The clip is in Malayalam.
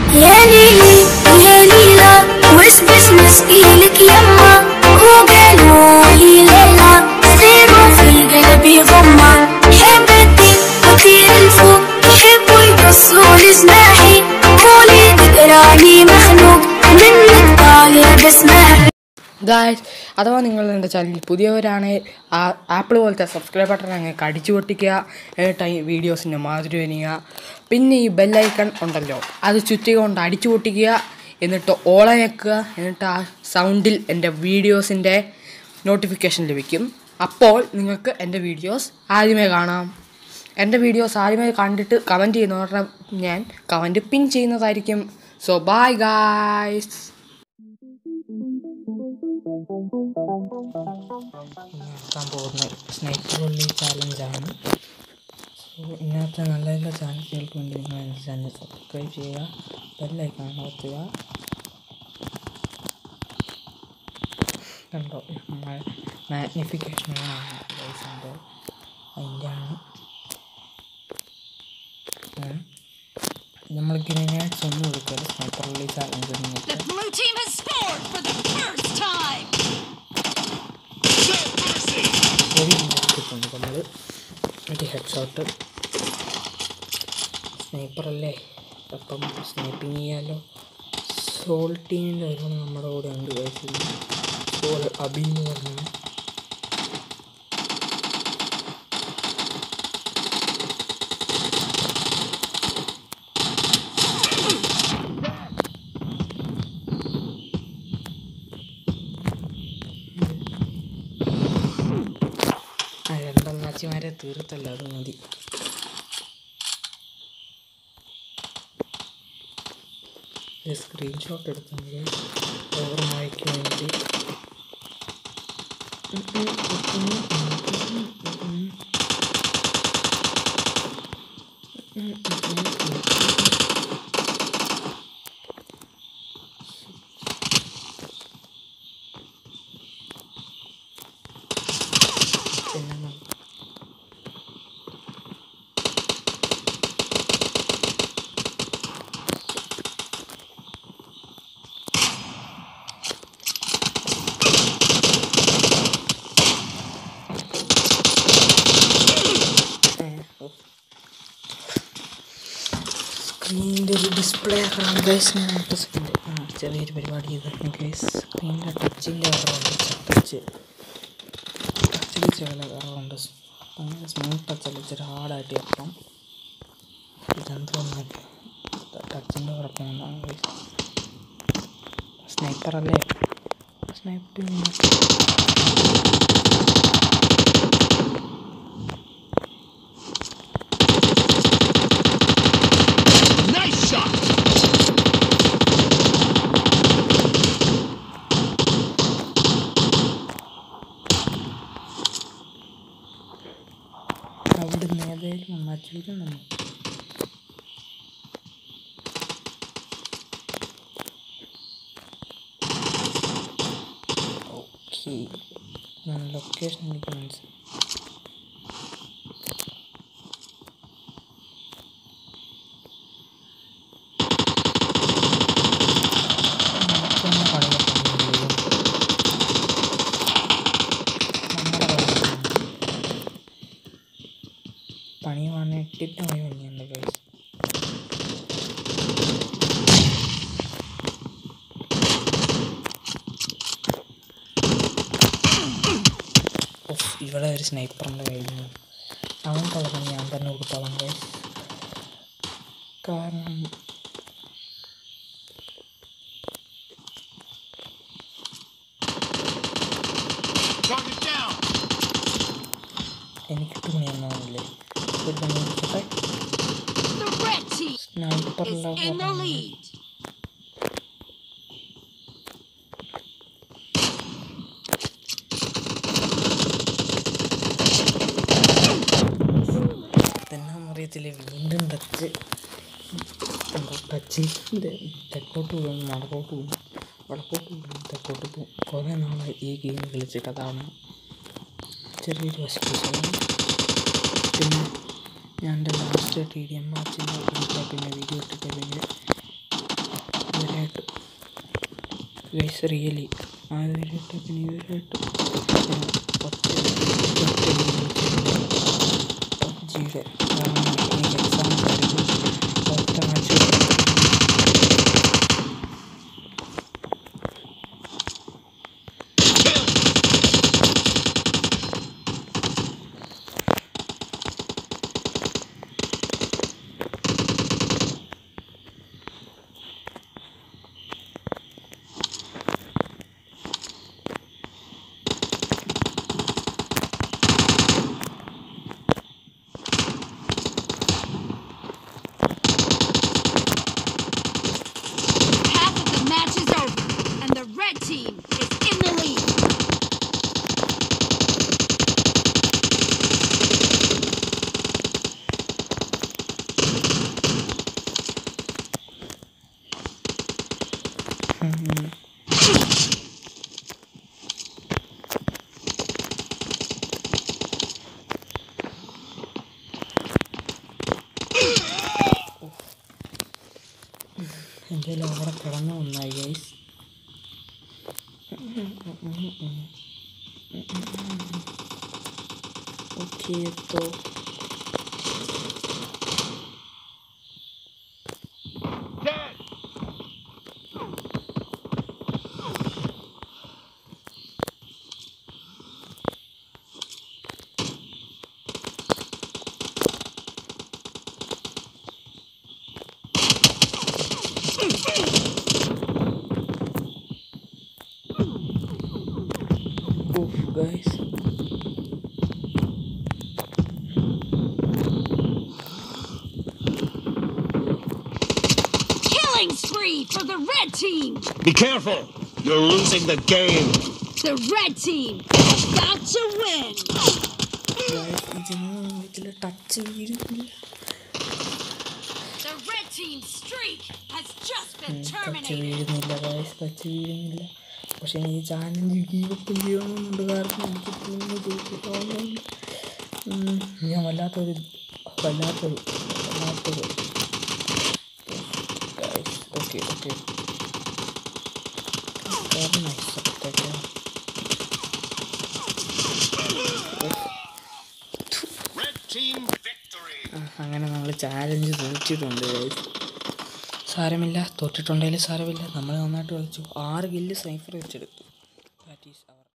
يا ليلي يا ليلى واسبس ايدك يما وقالوا لي ليلى سيروا في القلب غمة حبتي وطير الفوق يحبوا يقصوا لجناحي قولي تقراني مخنوق منك طالب اسمع ഗായ്സ് അഥവാ നിങ്ങൾ എൻ്റെ ചാനലിൽ പുതിയവരാണ് ആ ആപ്പിൾ പോലത്തെ സബ്സ്ക്രൈബ് ബട്ടൺ അങ്ങ് കടിച്ചു പൊട്ടിക്കുക എന്നിട്ട് ഈ വീഡിയോസിൻ്റെ മാതിരി വരിക പിന്നെ ഈ ബെല്ലൈക്കൺ ഉണ്ടല്ലോ അത് ചുറ്റി കൊണ്ട് അടിച്ചു പൊട്ടിക്കുക എന്നിട്ട് ഓള ഞെക്കുക എന്നിട്ട് ആ സൗണ്ടിൽ എൻ്റെ വീഡിയോസിൻ്റെ നോട്ടിഫിക്കേഷൻ ലഭിക്കും അപ്പോൾ നിങ്ങൾക്ക് എൻ്റെ വീഡിയോസ് ആദ്യമേ കാണാം എൻ്റെ വീഡിയോസ് ആദ്യമേ കണ്ടിട്ട് കമൻറ്റ് ചെയ്യുന്നവരുടെ ഞാൻ കമൻറ്റ് പിൻ ചെയ്യുന്നതായിരിക്കും സോ ബൈ ഗായ്സ് നടത്താൻ പോകുന്ന സ്നൈപ്പർ ഉള്ളി ചാലഞ്ചാണ് സോ ഇന്നത്തെ നല്ല നല്ല ചാനലുകൾക്ക് വേണ്ടി നിങ്ങൾ എൻ്റെ ചാനൽ സബ്സ്ക്രൈബ് ചെയ്യുക ബെല്ലൈക്കാൻ നോക്കുക കണ്ടോ മാഗ്നിഫിക്കേഷൻ ഉണ്ടോ അതിൻ്റെ ആണ് നമ്മൾ ഗ്രെനേഡ്സ് ഒന്നും എടുക്കാതെ സ്നൈപ്പർ ഉള്ളി ചാലഞ്ച് നിങ്ങൾക്ക് The blue team has scored for the first time. ഒരു എടുത്തിട്ടുണ്ട് നമ്മൾ ഒരു ഹെഡ് ഷോട്ട് സ്നൈപ്പറല്ലേ അപ്പം സ്നൈപ്പിങ് ചെയ്യാമല്ലോ സോൾ ടീമിൻ്റെ ഒരുപാട് നമ്മുടെ കൂടെ ഉണ്ട് കഴിച്ചത് സോൾ അബി എന്ന് പറഞ്ഞു ആ രണ്ടണ്ണാച്ചിമാരെ തീർത്തല്ല അത് മതി ഒരു സ്ക്രീൻഷോട്ട് എടുക്കുന്നത് ഓർമ്മയ്ക്ക് വേണ്ടി ഉം ഉം ഉം ഉം ഉം ഉം ഉം. ഉം ഉം ഉം ഉം. പിന്നെ നമ്മ- സ്ക്രീനിൻ്റെ ഒരു ഡിസ്പ്ലേ ഗൈസ് ഞാൻ അടുത്ത സെക്കൻഡ് ആ ചെറിയൊരു പരിപാടി ചെയ്തിട്ടുണ്ട് ഗൈസ് സ്ക്രീനിൻ്റെ ടച്ചിൻ്റെ കുറവുണ്ട് ടച്ച് ടച്ചിൽ ചില കുറവുണ്ട് ഭയങ്കര സ്മൂത്ത് ടച്ചല്ല ഇച്ചിരി ഹാർഡായിട്ട് ചേർക്കാം ഇതെന്തോന്നു ടച്ചിൻ്റെ കുഴപ്പമുണ്ടാകും ഗൈസ് സ്നൈപ്പറല്ലേ സ്നൈപ്പ് Nice shot! അവിടുന്ന് ഏതായാലും മറ്റൂരുന്നു ഓക്കെ ഞാൻ ലൊക്കേഷൻ എനിക്ക് മനസ്സിലായി നമുക്കൊന്ന് പണിയൊക്കെ ഉണ്ട്. നമ്മുടെ പണി. പണി വന്നിട്ടിട്ട് പണി വന്നിട്ടുണ്ട് ഗൈസ് ഇവിടെ ഒരു സ്നൈപ്പറിൻ്റെ കയ്യിൽ സൗണ്ടുള്ള പണി ഞാൻ തന്നെ കൊടുത്തോളാം ഗൈസ് കാരണം Target down! എനിക്കിട്ട് പണിയൊന്നുമില്ലേ ഒരു പണി കൊടുക്കട്ടെ The red team is സ്നൈപ്പറിലെ in the lead. എന്നാന്ന് അറിയത്തില്ല വീണ്ടും ടച്ച് എന്തോ ടച്ച് തെക്കോട്ട് പോകും വടക്കോട്ട് പോകും വടക്കോട്ട് പോകും തെക്കോട്ട് പോകും കുറേ നാളായി ഈ ഗെയിം കളിച്ചിട്ട് അതാണ് ചെറിയൊരു വശപ്പിച്ചതാണ് പിന്നെ ഞാൻ എൻ്റെ ലാസ്റ്റ് ടി ഡി എം മാച്ചിൻ്റെ പിന്നെ വീഡിയോ ഇട്ടിട്ട് പിന്നെ ഇവരായിട്ട് ഗൈസ് റിയലി ആദ്യമായിട്ട് പിന്നെ ഇവരായിട്ട് പബ്ജിയുടെ എനിക്ക് എക്സാം ഒറ്റ match Half of the match is over, and the red team is in the lead. എൻ്റെ അവിടെ കിടന്നു ഒന്നായി ഗൈസ് ഓക്കെ എത്തോ Dead. ഓഫ് guys Killing spree for the red team. Be careful. You're losing the game. The red team is about to win. ഇതിന് ടച്ച് വീഴുന്നില്ല The red team's streak has just been touch terminated. വീഴുന്നില്ല ഗൈസ് ടച്ച് വീഴുന്നില്ല പക്ഷെ എനിക്ക് ചാലഞ്ച് ഗീവപ്പ് ചെയ്യണമെന്നുണ്ട് കാരണം എനിക്ക് പിന്നെ തോന്നുന്നുണ്ട് ഉം, ഞാൻ വല്ലാത്തൊരു വല്ലാത്തൊരു വല്ലാത്തൊരു ഓക്കെ ഓക്കെ നൈസ് അതൊക്കെ Red team victory. ആ, അങ്ങനെ നമ്മൾ ചാലഞ്ച് തോറ്റിട്ടുണ്ട് guys. സാരമില്ല തോറ്റിട്ടുണ്ടെങ്കിൽ സാരമില്ല നമ്മൾ നന്നായിട്ട് കളിച്ചു ആറ് കില്ല് സൈഫർ വെച്ചെടുത്തു ദാറ്റ് ഈസ്